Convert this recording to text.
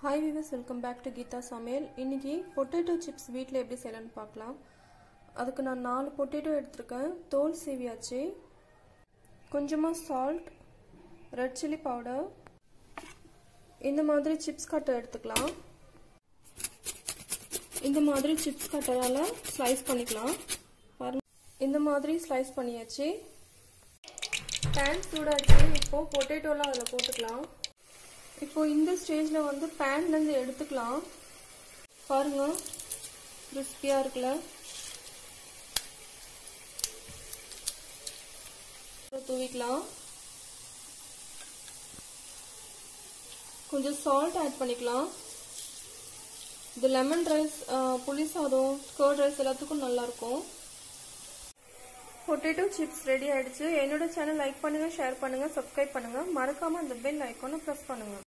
hi viewers welcome back to Geetha சமையல் இன்னைக்கு potato chips வீட்டில் எப்படி செய்யலாம்னு பார்க்கலாம் அதுக்கு நான் நாலு பொட்டேட்டோ எடுத்திருக்கேன் தோல் சீவியாச்சு கொஞ்சமாக சால்ட் ரெட் சில்லி பவுடர் இந்த மாதிரி சிப்ஸ் கட்டர் எடுத்துக்கலாம் இந்த மாதிரி சிப்ஸ் கட்டரால் ஸ்லைஸ் பண்ணிக்கலாம் பாருங்க இந்த மாதிரி ஸ்லைஸ் பண்ணியாச்சு பேன் சூடாச்சு இப்போது பொட்டேட்டோலாம் அதில் போட்டுக்கலாம் இப்போ இந்த ஸ்டேஜில் வந்து பேன்லேருந்து எடுத்துக்கலாம் பாருங்க கிறிஸ்பியாக இருக்குல்ல தூவிக்கலாம் கொஞ்சம் சால்ட் ஆட் பண்ணிக்கலாம் இது லெமன் ரைஸ் புளி சாதம் கர்ட் ரைஸ் எல்லாத்துக்கும் நல்லாயிருக்கும் பொட்டேட்டோ சிப்ஸ் ரெடி ஆயிடுச்சு என்னோட சேனல் லைக் பண்ணுங்க ஷேர் பண்ணுங்க சப்ஸ்கிரைப் பண்ணுங்க மறக்காம அந்த பெல் ஐக்கானை ப்ரெஸ் பண்ணுங்க